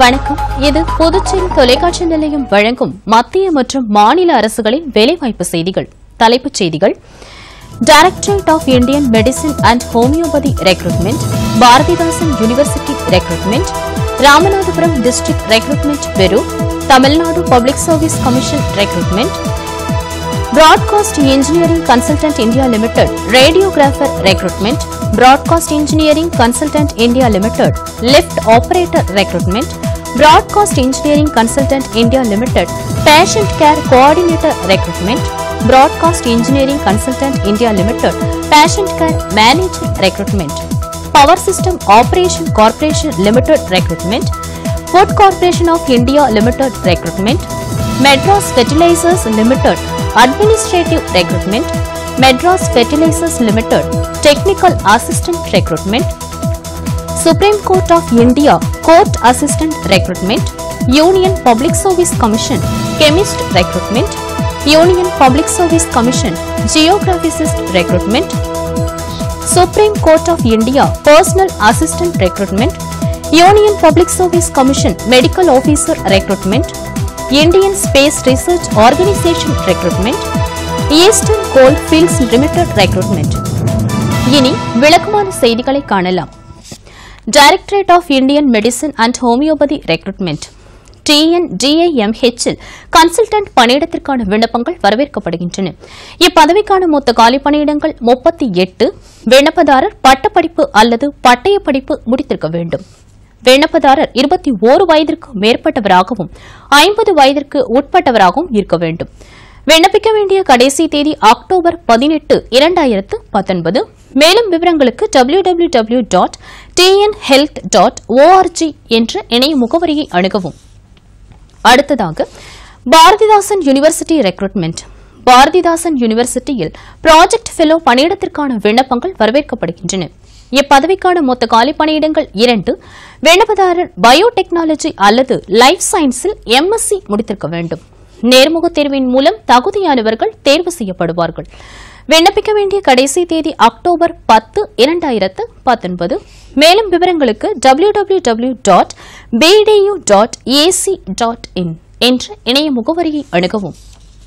வணக்கம் இது புதுச்சேரி தொலைக்காட்சி நிலையம் வழங்கும் மத்திய மற்றும் மாநில அரசுகளின் வேலைவாய்ப்பு செய்திகள் தலைப்புச் செய்திகள் directorate of Indian medicine and homoeopathy recruitment Bharathidasan university recruitment Ramanathapuram district recruitment பெரு Tamil Nadu public service commission recruitment Broadcast Engineering Consultant India Limited Radiographer Recruitment Broadcast Engineering Consultant India Limited Lift Operator Recruitment Broadcast Engineering Consultant India Limited Patient Care Coordinator Recruitment Broadcast Engineering Consultant India Limited Patient Care Manager Recruitment Power System Operation Corporation Limited Recruitment Food Corporation of India Limited Recruitment Madras Fertilizers Limited Administrative Recruitment Madras Fertilizers Limited Technical Assistant Recruitment Supreme Court of India Court Assistant Recruitment Union Public Service Commission Chemist Recruitment Union Public Service Commission Geographicist Recruitment Supreme Court of India Personal Assistant Recruitment Union Public Service Commission Medical Officer Recruitment Indian Space Research Organization Recruitment Eastern Coal Fields Limited Recruitment இனி விளக்கமான செய்திகளை காணலாம் directorate of Indian medicine and homoeopathy recruitment TNDIMH இல் consultant பணியிடத்திற்கான விண்ணப்பங்கள் வரவேற்கப்படுகின்றன இப்பதவிக்கான மொத்த காலி பணியிடங்கள் முப்பத்தி எட்டு விண்ணப்பதாரர் பட்டப்படிப்பு அல்லது பட்டய படிப்பு முடித்திருக்க வேண்டும் விண்ணப்பதாரர் இருபத்தி ஓரு வயதிற்கு மேற்பட்டவராகவும் ஐம்பது வயதிற்கு உட்பட்டவராகவும் இருக்க வேண்டும் விண்ணப்பிக்க வேண்டிய கடைசி தேதி அக்டோபர் பதினெட்டு இரண்டாயிரத்து பத்தொன்பது மேலும் விவரங்களுக்கு W W W dot TN health dot ORG என்ற இணைய முகவரியை அணுகவும் அடுத்ததாக பாரதிதாசன் யூனிவர்சிட்டி ரெக்ரூட்மெண்ட் பாரதிதாசன் யூனிவர்சிட்டியில் ப்ராஜெக்ட் ஃபெலோ பணியிடத்திற்கான விண்ணப்பங்கள் வரவேற்கப்படுகின்றன இப்பதவிக்கான மொத்த காலி பணியிடங்கள் இரண்டு விண்ணப்பதாரர் பயோடெக்னாலஜி அல்லது லைஃப் சயின்ஸில் எம்எஸ்சி முடித்திருக்க வேண்டும் நேர்முகத் தேர்வின் மூலம் தகுதியானவர்கள் தேர்வு செய்யப்படுவார்கள் விண்ணப்பிக்க வேண்டிய கடைசி தேதி அக்டோபர் பத்து இரண்டாயிரத்து பத்தொன்பது மேலும் விவரங்களுக்கு W W W dot BDU dot AC dot in என்ற இணைய முகவரியை அணுகவும்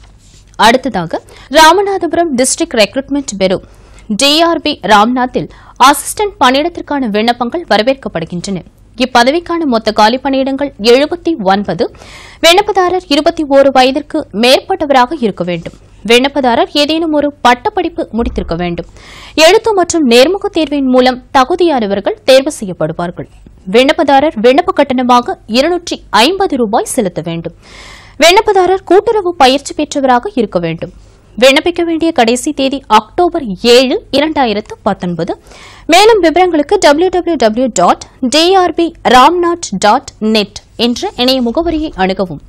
அடுத்ததாக ராமநாதபுரம் டிஸ்ட்ரிக்ட் ரெக்ரூட்மெண்ட் பெரு டிஆர்பி ராம்நாத்தில் அசிஸ்டன்ட் பணியிடத்திற்கான விண்ணப்பங்கள் வரவேற்கப்படுகின்றன இப்பதவிக்கான மொத்த காலி பணியிடங்கள் எழுபத்தி ஒன்பது விண்ணப்பதாரர் இருபத்தி ஓரு வயதிற்கு மேற்பட்டவராக இருக்க வேண்டும் விண்ணப்பதாரர் ஏதேனும் ஒரு பட்டப்படிப்பு முடித்திருக்க வேண்டும் எழுத்து மற்றும் நேர்முக தேர்வின் மூலம் தகுதியானவர்கள் தேர்வு செய்யப்படுவார்கள் விண்ணப்பதாரர் விண்ணப்ப கட்டணமாக இருநூற்றி ஐம்பது ரூபாய் செலுத்த வேண்டும் விண்ணப்பதாரர் கூட்டுறவு பயிற்சி பெற்றவராக இருக்க வேண்டும் விண்ணப்பிக்க வேண்டிய கடைசி தேதி அக்டோபர் ஏழு இரண்டாயிரத்து பத்தொன்பது மேலும் விவரங்களுக்கு W W W dot TRB Ramnath dot net என்ற இணைய முகவரியை அணுகவும்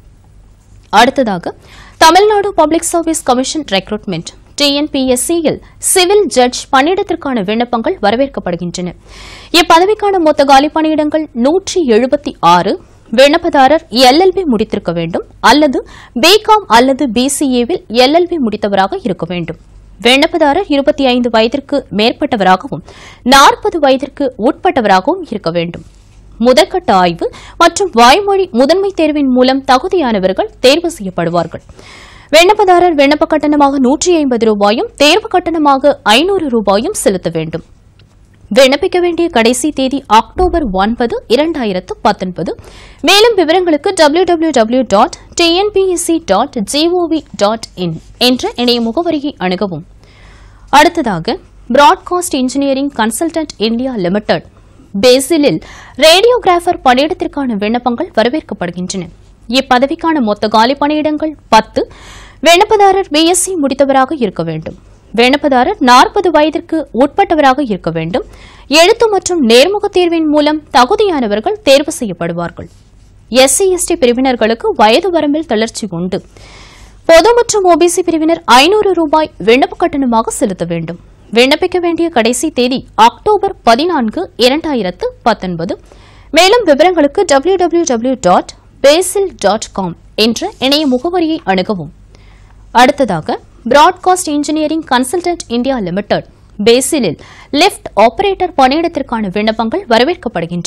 அடுத்ததாக Tamil Nadu public service commission recruitment டிஎன்பிஎஸ்சியில் சிவில் ஜட்ஜ் பணியிடத்திற்கான விண்ணப்பங்கள் வரவேற்கப்படுகின்றன இப்பதவிக்கான மொத்த காலி பணியிடங்கள் நூற்றி எழுபத்தி ஆறு விண்ணப்பதாரர் எல்எல்பி முடித்திருக்க வேண்டும் அல்லது பிகாம் அல்லது பிசிஏவில் எல்எல்பி முடித்தவராக இருக்க வேண்டும் விண்ணப்பதாரர் இருபத்தி ஐந்து வயதிற்கு மேற்பட்டவராகவும் நாற்பது வயதிற்கு உட்பட்டவராகவும் இருக்க வேண்டும் முதற்கட்ட ஆய்வு மற்றும் வாய்மொழி முதன்மை தேர்வின் மூலம் தகுதியானவர்கள் தேர்வு செய்யப்படுவார்கள் விண்ணப்பதாரர் விண்ணப்ப கட்டணமாக நூற்றி ஐம்பது ரூபாயும் தேர்வு கட்டணமாக ஐநூறு ரூபாயும் செலுத்த வேண்டும் விண்ணப்பிக்க வேண்டிய கடைசி தேதி அக்டோபர் ஒன்பது இரண்டாயிரத்து பத்தொன்பது மேலும் விவரங்களுக்கு W W W dot TNPSC dot GOV dot in என்ற இணைய முகவரியை அணுகவும் அடுத்ததாக broadcast engineering consultant India limited பேசிலில் ரேடியோகிராஃபர் பணியிடத்திற்கான விண்ணப்பங்கள் வரவேற்கப்படுகின்றன இப்பதவிக்கான மொத்த காலி பணியிடங்கள் பத்து விண்ணப்பதாரர் பிஎஸ்சி முடித்தவராக இருக்க வேண்டும் விண்ணப்பதாரர் நாற்பது வயதிற்கு உட்பட்டவராக இருக்க வேண்டும் எழுத்து மற்றும் நேர்முக தேர்வின் மூலம் தகுதியானவர்கள் தேர்வு செய்யப்படுவார்கள் எஸ்சி எஸ்டி பிரிவினர்களுக்கு வயது வரம்பில் தளர்ச்சி உண்டு பொது மற்றும் ஓபிசி பிரிவினர் ஐநூறு ரூபாய் விண்ணப்ப கட்டணமாக செலுத்த வேண்டும் விண்ணப்பிக்க வேண்டிய கடைசி தேதி அக்டோபர் பதினான்கு இரண்டாயிரத்து பத்தொன்பது மேலும் விவரங்களுக்கு W W W dot BECIL dot com என்ற இணைய முகவரியை அணுகவும் அடுத்ததாக broadcast engineering consultant India limited பேசிலில் லிஃப்ட் ஆபரேட்டர் பணியிடத்திற்கான விண்ணப்பங்கள் வரவேற்கப்படுகின்றன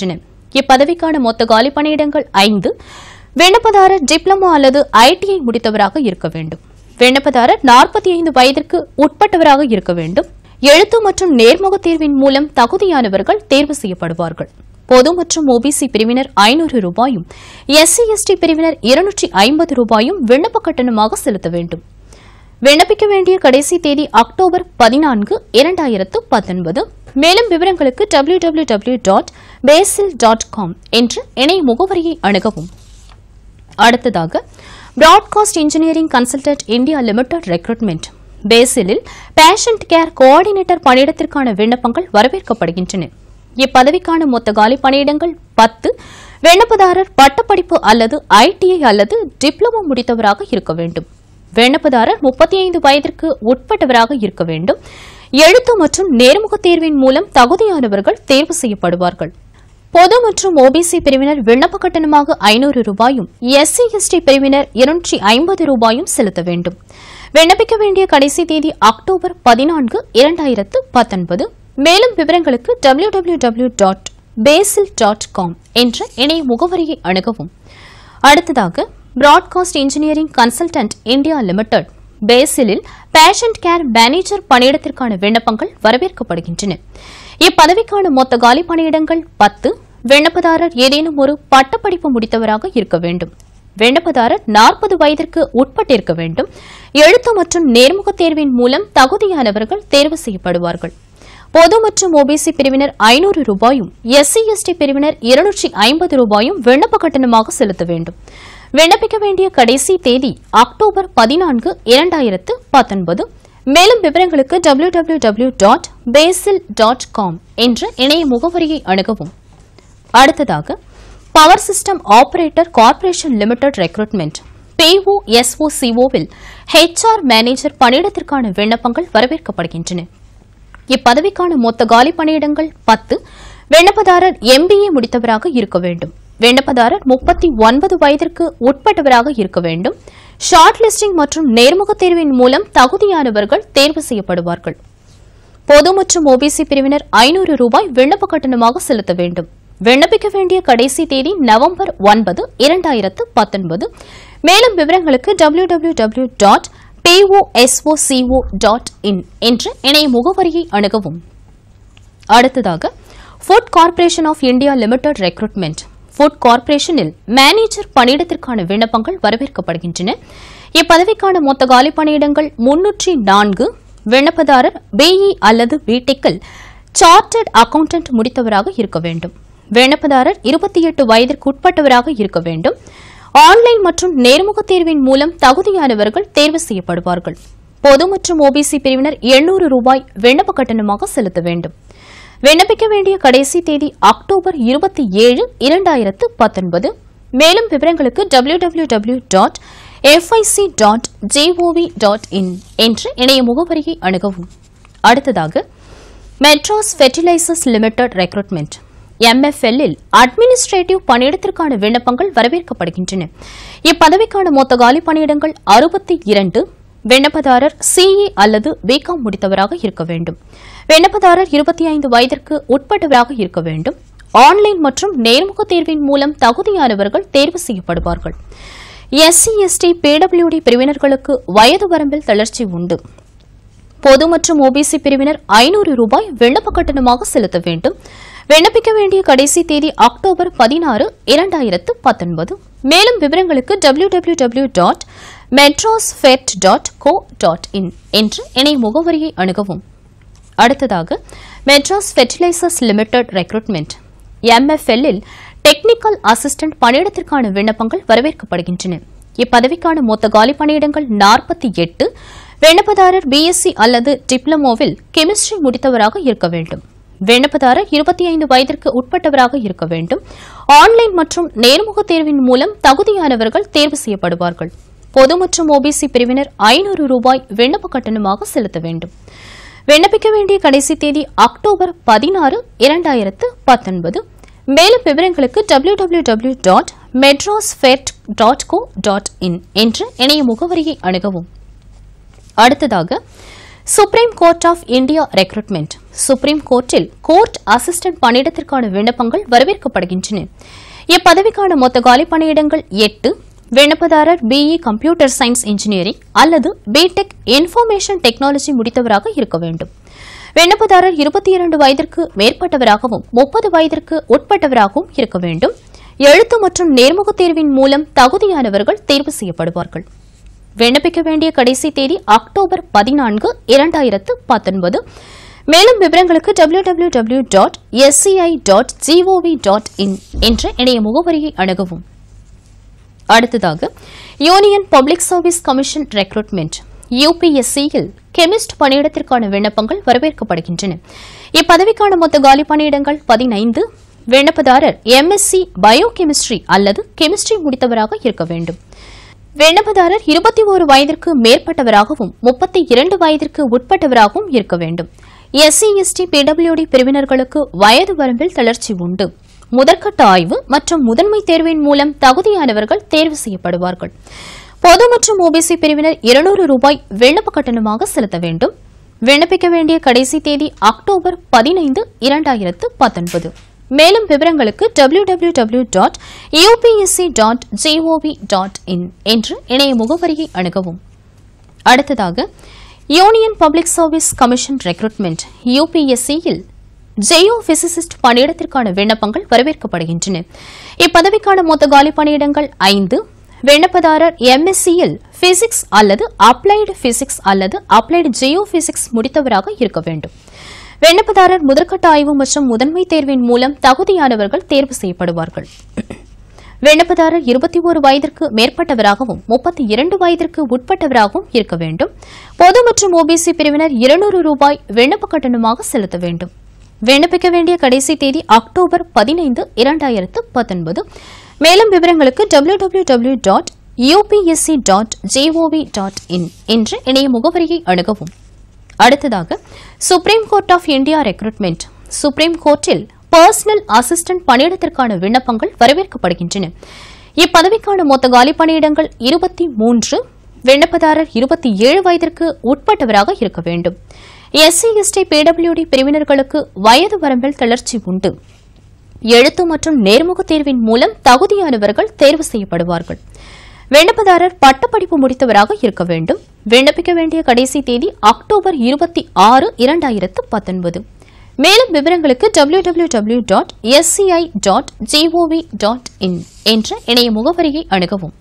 இப்பதவிக்கான மொத்த காலி பணியிடங்கள் ஐந்து விண்ணப்பதாரர் டிப்ளமோ அல்லது ஐடிஐ முடித்தவராக இருக்க வேண்டும் விண்ணப்பதாரர் நாற்பத்தி ஐந்து வயதிற்கு உட்பட்டவராக இருக்க வேண்டும் எழுத்து மற்றும் நேர்முக தேர்வின் மூலம் தகுதியானவர்கள் தேர்வு செய்யப்படுவார்கள் பொது மற்றும் ஓபிசி பிரிவினர் ஐநூறு ரூபாயும் எஸ்சி எஸ்டி பிரிவினர் இருநூற்றி ஐம்பது ரூபாயும் விண்ணப்ப கட்டணமாக செலுத்த வேண்டும் விண்ணப்பிக்க வேண்டிய கடைசி தேதி அக்டோபர் பதினான்கு இரண்டாயிரத்து பத்தொன்பது மேலும் விவரங்களுக்கு W W W dot BECIL dot com என்ற இணைய முகவரியை அணுகவும் அடுத்ததாக broadcast engineering consultant India limited recruitment பேசிலில் பேஷண்ட் கேர் கோஆர்டினேட்டர் பணியிடத்திற்கான விண்ணப்பங்கள் வரவேற்கப்படுகின்றன இப்பதவிக்கான மொத்த காலி பணியிடங்கள் பத்து விண்ணப்பதாரர் பட்டப்படிப்பு அல்லது ஐடிஐ அல்லது டிப்ளமோ முடித்தவராக இருக்க வேண்டும் விண்ணப்பதாரர் முப்பத்தி ஐந்து வயதிற்கு உட்பட்டவராக இருக்க வேண்டும் எழுத்து மற்றும் நேர்முக தேர்வின் மூலம் தகுதியானவர்கள் தேர்வு செய்யப்படுவார்கள் பொது மற்றும் ஓபிசி பிரிவினர் விண்ணப்ப கட்டணமாக ஐநூறு ரூபாயும் எஸ்சி எஸ்டி பிரிவினர் இருநூற்றி ஐம்பது ரூபாயும் செலுத்த வேண்டும் விண்ணப்பிக்க வேண்டிய கடைசி தேதி அக்டோபர் பதினான்கு இரண்டாயிரத்து பத்தொன்பது மேலும் விவரங்களுக்கு W W W dot BECIL dot com என்ற இணைய முகவரியை அணுகவும் அடுத்ததாக broadcast engineering consultant India limited பேசிலில் பேஷண்ட் கேர் மேனேஜர் பணியிடத்திற்கான விண்ணப்பங்கள் வரவேற்கப்படுகின்றன இப்பதவிக்கான மொத்த காலி பணியிடங்கள் பத்து விண்ணப்பதாரர் ஏதேனும் ஒரு பட்டப்படிப்பு முடித்தவராக இருக்க வேண்டும் விண்ணப்பதாரர் நாற்பது வயதிற்கு உட்பட்டிருக்க வேண்டும் எழுத்து மற்றும் நேர்முக தேர்வின் மூலம் தகுதியானவர்கள் தேர்வு செய்யப்படுவார்கள் பொது மற்றும் ஓபிசி பிரிவினர் ஐநூறு ரூபாயும் எஸ்சி எஸ்டி பிரிவினர் இருநூற்றி ஐம்பது ரூபாயும் விண்ணப்ப கட்டணமாக செலுத்த வேண்டும் விண்ணப்பிக்க வேண்டிய கடைசி தேதி அக்டோபர் பதினான்கு இரண்டாயிரத்து பத்தொன்பது மேலும் விவரங்களுக்கு W W W dot BECIL dot com என்ற இணைய முகவரியை அணுகவும் அடுத்ததாக power system operator corporation limited recruitment பிஓஎஸ்ஓசிஓவில் ஹெச்ஆர் மேனேஜர் பணியிடத்திற்கான விண்ணப்பங்கள் வரவேற்கப்படுகின்றன இப்பதவிக்கான மொத்த காலி பணியிடங்கள் பத்து விண்ணப்பதாரர் எம்பிஏ முடித்தவராக இருக்க வேண்டும் விண்ணப்பதாரர் முப்பத்தி ஒன்பது வயதிற்கு உட்பட்டவராக இருக்க வேண்டும் ஷார்ட் லிஸ்டிங் மற்றும் நேர்முக தேர்வின் மூலம் தகுதியானவர்கள் தேர்வு செய்யப்படுவார்கள் பொது மற்றும் ஓபிசி பிரிவினர் ஐநூறு ரூபாய் விண்ணப்ப கட்டணமாக செலுத்த வேண்டும் விண்ணப்பிக்க வேண்டிய கடைசி தேதி நவம்பர் ஒன்பது இரண்டாயிரத்து பத்தொன்பது மேலும் விவரங்களுக்கு W W W dot POSOCO dot in என்ற இணைய முகவரியை அணுகவும் அடுத்ததாக food corporation of India limited recruitment food கார்ப்பரேஷனில் மேனேஜர் பணியிடத்திற்கான விண்ணப்பங்கள் வரவேற்கப்படுகின்றன இப்பதவிக்கான மொத்த காலி பணியிடங்கள் முன்னூற்றி நான்கு விண்ணப்பதாரர் பிஇ அல்லது பிடெக்கில் சார்ட்டர்ட் அக்கவுண்டன்ட் முடித்தவராக இருக்க வேண்டும் விண்ணப்பதாரர் இருபத்தி எட்டு வயதிற்கு உட்பட்டவராக இருக்க வேண்டும் ஆன்லைன் மற்றும் நேர்முக தேர்வின் மூலம் தகுதியானவர்கள் தேர்வு செய்யப்படுவார்கள் பொது மற்றும் ஓபிசி பிரிவினர் எண்ணூறு ரூபாய் விண்ணப்ப கட்டணமாக செலுத்த வேண்டும் விண்ணப்பிக்க வேண்டிய கடைசி தேதி அக்டோபர் இருபத்தி ஏழு இரண்டாயிரத்து பத்தொன்பது மேலும் விவரங்களுக்கு W W W dot FIC dot GOV dot in என்ற இணைய முகவரியை அணுகவும் அடுத்ததாக மெட்ராஸ் ஃபெர்டிலைசர்ஸ் லிமிடெட் ரெக்ரூட்மெண்ட் எம்எஃப்எல்லில் அட்மினிஸ்ட்ரேட்டிவ் பணியிடத்திற்கான விண்ணப்பங்கள் வரவேற்கப்படுகின்றன இப்பதவிக்கான மொத்த காலி பணியிடங்கள் அறுபத்தி இரண்டு விண்ணப்பதாரர் சிஇ அல்லது பிகாம் முடித்தவராக இருக்க வேண்டும் விண்ணப்பதாரர் இருபத்தி ஐந்து வயதிற்கு உட்பட்டவராக இருக்க வேண்டும் ஆன்லைன் மற்றும் நேர்முக தேர்வின் மூலம் தகுதியானவர்கள் தேர்வு செய்யப்படுவார்கள் எஸ்சி எஸ்டி பிடபிள்யூடி பிரிவினர்களுக்கு வயது வரம்பில் தளர்ச்சி உண்டு பொது மற்றும் ஓபிசி பிரிவினர் ஐநூறு ரூபாய் விண்ணப்ப கட்டணமாக செலுத்த வேண்டும் விண்ணப்பிக்க வேண்டிய கடைசி தேதி அக்டோபர் பதினாறு இரண்டாயிரத்து பத்தொன்பது மேலும் விவரங்களுக்கு W W W dot Madras fed dot co dot in என்ற இணைய முகவரியை அணுகவும் அடுத்ததாக மெட்ராஸ் ஃபெர்டிலைசர்ஸ் லிமிடெட் ரெக்ரூட்மெண்ட் எம்எஃப்எல்லில் டெக்னிக்கல் அசிஸ்டன்ட் பணியிடத்திற்கான விண்ணப்பங்கள் வரவேற்கப்படுகின்றன இப்பதவிக்கான மொத்த காலி பணியிடங்கள் நாற்பத்தி எட்டு விண்ணப்பதாரர் பிஎஸ்சி அல்லது டிப்ளமோவில் கெமிஸ்ட்ரி முடித்தவராக இருக்க வேண்டும் விண்ணப்பதாரர் இருபத்தி ஐந்து வயதிற்கு உட்பட்டவராக இருக்க வேண்டும் ஆன்லைன் மற்றும் நேர்முக தேர்வின் மூலம் தகுதியானவர்கள் தேர்வு செய்யப்படுவார்கள் பொது மற்றும் ஓபிசி பிரிவினர் ஐநூறு ரூபாய் விண்ணப்ப கட்டணமாக செலுத்த வேண்டும் விண்ணப்பிக்க வேண்டிய கடைசி தேதி அக்டோபர் பதினாறு இரண்டாயிரத்து பத்தொன்பது மேலும் விவரங்களுக்கு W W W dot Madras fed dot co dot in என்ற இணைய முகவரியை அணுகவும் அடுத்ததாக supreme court of India recruitment supreme கோர்ட்டில் கோர்ட் அசிஸ்டன்ட் பணியிடத்திற்கான விண்ணப்பங்கள் வரவேற்கப்படுகின்றன இப்பதவிக்கான மொத்த காலி பணியிடங்கள் எட்டு விண்ணப்பதாரர் பிஇ கம்ப்யூட்டர் சயின்ஸ் இன்ஜினியரிங் அல்லது பிடெக் இன்ஃபர்மேஷன் டெக்னாலஜி முடித்தவராக இருக்க வேண்டும் விண்ணப்பதாரர் இருபத்தி இரண்டு வயதிற்கு மேற்பட்டவராகவும் முப்பது வயதிற்கு உட்பட்டவராகவும் இருக்க வேண்டும் எழுத்து மற்றும் நேர்முகத் தேர்வின் மூலம் தகுதியானவர்கள் தேர்வு செய்யப்படுவார்கள் விண்ணப்பிக்க வேண்டிய கடைசி தேதி அக்டோபர் பதினான்கு இரண்டாயிரத்து பத்தொன்பது மேலும் விவரங்களுக்கு W W W dot SCI dot GOV dot in என்ற இணைய முகவரியை அணுகவும் அடுத்ததாக union public service commission recruitment யுபிஎஸ்சியில் கெமிஸ்ட் பணியிடத்திற்கான விண்ணப்பங்கள் வரவேற்கப்படுகின்றன இப்பதவிக்கான மொத்த காலி பணியிடங்கள் பதினைந்து விண்ணப்பதாரர் எம்எஸ்சி பயோகெமிஸ்ட்ரி அல்லது கெமிஸ்ட்ரி முடித்தவராக இருக்க வேண்டும் விண்ணப்பதாரர் இருபத்தி ஒரு வயதிற்கு மேற்பட்டவராகவும் முப்பத்தி இரண்டு வயதிற்கு உட்பட்டவராகவும் இருக்க வேண்டும் எஸ்சி எஸ்டி பிடபிள்யூடி பிரிவினர்களுக்கு வயது வரம்பில் தளர்ச்சி உண்டு முதற்கட்ட ஆய்வு மற்றும் முதன்மை தேர்வின் மூலம் தகுதியானவர்கள் தேர்வு செய்யப்படுவார்கள் பொது மற்றும் ஓபிசி பிரிவினர் இருநூறு ரூபாய் விண்ணப்ப கட்டணமாக செலுத்த வேண்டும் விண்ணப்பிக்க வேண்டிய கடைசி தேதி அக்டோபர் பதினைந்து இரண்டாயிரத்து பத்தொன்பது மேலும் விவரங்களுக்கு W W W dot UPSC dot GOV dot in என்று இணைய முகவரியை அணுகவும் அடுத்ததாக union public service commission recruitment யுபிஎஸ்சியில் ஜெயோ பிசிசிஸ்ட் பணியிடத்திற்கான விண்ணப்பங்கள் வரவேற்கப்படுகின்றன இப்பதவிக்கான மொத்த காலி பணியிடங்கள் ஐந்து விண்ணப்பதாரர் எம்எஸ்சியில் பிசிக்ஸ் அல்லது அப்ளைடு பிசிக்ஸ் அல்லது அப்ளைடு ஜியோ பிசிக்ஸ் முடித்தவராக இருக்க வேண்டும் விண்ணப்பதாரர் முதற்கட்ட ஆய்வு மற்றும் முதன்மை தேர்வின் மூலம் தகுதியானவர்கள் தேர்வு செய்யப்படுவார்கள் விண்ணப்பதாரர் இருபத்தி ஒரு வயதிற்கு மேற்பட்டவராகவும் முப்பத்தி இரண்டு வயதிற்கு உட்பட்டவராகவும் இருக்க வேண்டும் பொது மற்றும் ஓபிசி பிரிவினர் இருநூறு ரூபாய் விண்ணப்ப கட்டணமாக செலுத்த வேண்டும் விண்ணப்பிக்க வேண்டிய கடைசி தேதி அக்டோபர் பதினைந்து இரண்டாயிரத்து பத்தொன்பது மேலும் விவரங்களுக்கு W W W dot UPSC dot GOV dot in என்ற இணைய முகவரியை அணுகவும் அடுத்ததாக supreme court of India recruitment supreme கோர்ட்டில் பர்சனல் அசிஸ்டன்ட் பணியிடத்திற்கான விண்ணப்பங்கள் வரவேற்கப்படுகின்றன இப்பதவிக்கான மொத்த காலி பணியிடங்கள் இருபத்தி மூன்று விண்ணப்பதாரர் இருபத்தி ஏழு வயதிற்கு உட்பட்டவராக இருக்க வேண்டும் எஸ்சி எஸ்டி பிடபிள்யூடி பிரிவினர்களுக்கு வயது வரம்பில் தளர்ச்சி உண்டு எழுத்து மற்றும் நேர்முக தேர்வின் மூலம் தகுதியானவர்கள் தேர்வு செய்யப்படுவார்கள் விண்ணப்பதாரர் பட்டப்படிப்பு முடித்தவராக இருக்க வேண்டும் விண்ணப்பிக்க வேண்டிய கடைசி தேதி அக்டோபர் இருபத்தி ஆறு இரண்டாயிரத்து பத்தொன்பது மேலும் விவரங்களுக்கு W W W dot SCI dot GOV dot in என்ற இணைய முகவரியை அணுகவும்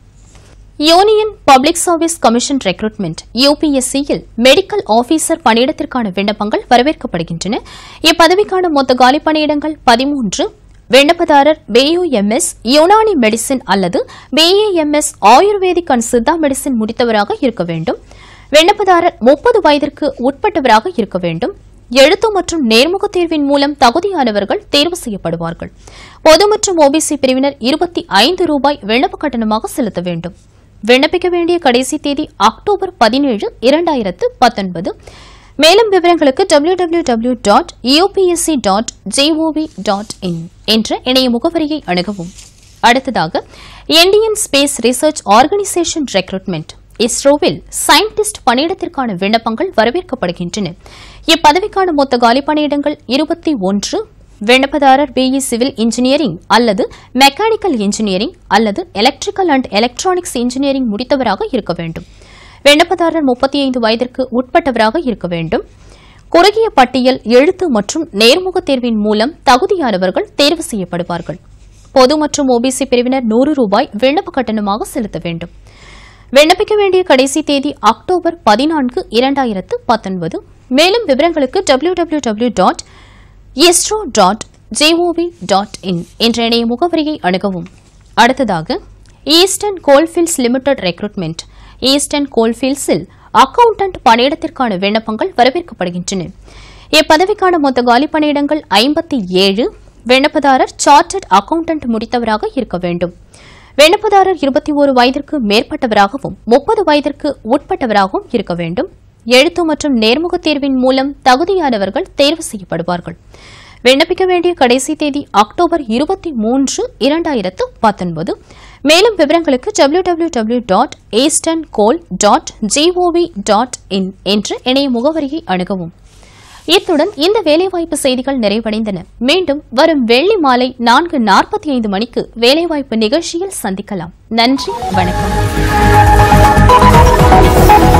union public service commission recruitment யுபிஎஸ்சியில் மெடிக்கல் ஆபீசர் பணியிடத்திற்கான விண்ணப்பங்கள் வரவேற்கப்படுகின்றன இப்பதவிக்கான மொத்த காலி பணியிடங்கள் பதிமூன்று விண்ணப்பதாரர் பியூஎம்எஸ் யுனானி மெடிசின் அல்லது BAMS Ayurvedic and Siddha medicine முடித்தவராக இருக்க வேண்டும் விண்ணப்பதாரர் முப்பது வயதிற்கு உட்பட்டவராக இருக்க வேண்டும் எழுத்து மற்றும் நேர்முக தேர்வின் மூலம் தகுதியானவர்கள் தேர்வு செய்யப்படுவார்கள் பொது மற்றும் ஓபிசி பிரிவினர் இருபத்தி ஐந்து ரூபாய் விண்ணப்ப கட்டணமாக செலுத்த வேண்டும் விண்ணப்பிக்க வேண்டிய கடைசி தேதி அக்டோபர் பதினேழு இரண்டாயிரத்து பத்தொன்பது மேலும் விவரங்களுக்கு W W W dot UPSC dot GOV dot in என்ற இணைய முகவரியை அணுகவும் அடுத்ததாக Indian space research organisation recruitment இஸ்ரோவில் சயின்டிஸ்ட் பணியிடத்திற்கான விண்ணப்பங்கள் வரவேற்கப்படுகின்றன இப்பதவிக்கான மொத்த காலி பணியிடங்கள் இருபத்தி ஒன்று விண்ணப்பதாரர் பிஇ சிவில் இன்ஜினியரிங் அல்லது மெக்கானிக்கல் இன்ஜினியரிங் அல்லது எலக்ட்ரிக்கல் அண்ட் எலக்ட்ரானிக்ஸ் இன்ஜினியரிங் முடித்தவராக இருக்க வேண்டும் விண்ணப்பதாரர் முப்பத்தி ஐந்து வயதிற்கு உட்பட்டவராக இருக்க வேண்டும் குறுகிய பட்டியல் எழுத்து மற்றும் நேர்முக தேர்வின் மூலம் தகுதியானவர்கள் தேர்வு செய்யப்படுவார்கள் பொது மற்றும் ஓபிசி பிரிவினர் நூறு ரூபாய் விண்ணப்ப கட்டணமாக செலுத்த வேண்டும் விண்ணப்பிக்க வேண்டிய கடைசி தேதி அக்டோபர் பதினான்கு இரண்டாயிரத்து பத்தொன்பது மேலும் விவரங்களுக்கு W W W dot ISRO dot GOV dot in என்ற இணைய முகவரியை அணுகவும் அடுத்ததாக eastern coalfields limited recruitment eastern கோல்ஃபீல்ட்ஸில் அக்கவுண்டன்ட் பணியிடத்திற்கான விண்ணப்பங்கள் வரவேற்கப்படுகின்றன இப்பதவிக்கான மொத்த காலி பணியிடங்கள் ஐம்பத்தி ஏழு விண்ணப்பதாரர் சார்ட்டர்ட் அக்கவுண்டன்ட் முடித்தவராக இருக்க வேண்டும் விண்ணப்பதாரர் இருபத்தி ஒரு வயதிற்கு மேற்பட்டவராகவும் முப்பது வயதிற்கு உட்பட்டவராகவும் இருக்க வேண்டும் எழுத்து மற்றும் நேர்முக தேர்வின் மூலம் தகுதியானவர்கள் தேர்வு செய்யப்படுவார்கள் விண்ணப்பிக்க வேண்டிய கடைசி தேதி அக்டோபர் இருபத்தி மூன்று இரண்டாயிரத்து பத்தொன்பது மேலும் விவரங்களுக்கு W W W dot eastern coal dot GOV dot in என்ற இணைய முகவரியை அணுகவும் இத்துடன் இந்த வேலைவாய்ப்பு செய்திகள் நிறைவடைந்தன மீண்டும் வரும் வெள்ளி மாலை நான்கு நாற்பத்தி ஐந்து மணிக்கு வேலைவாய்ப்பு நிகழ்ச்சியில் சந்திக்கலாம் நன்றி வணக்கம்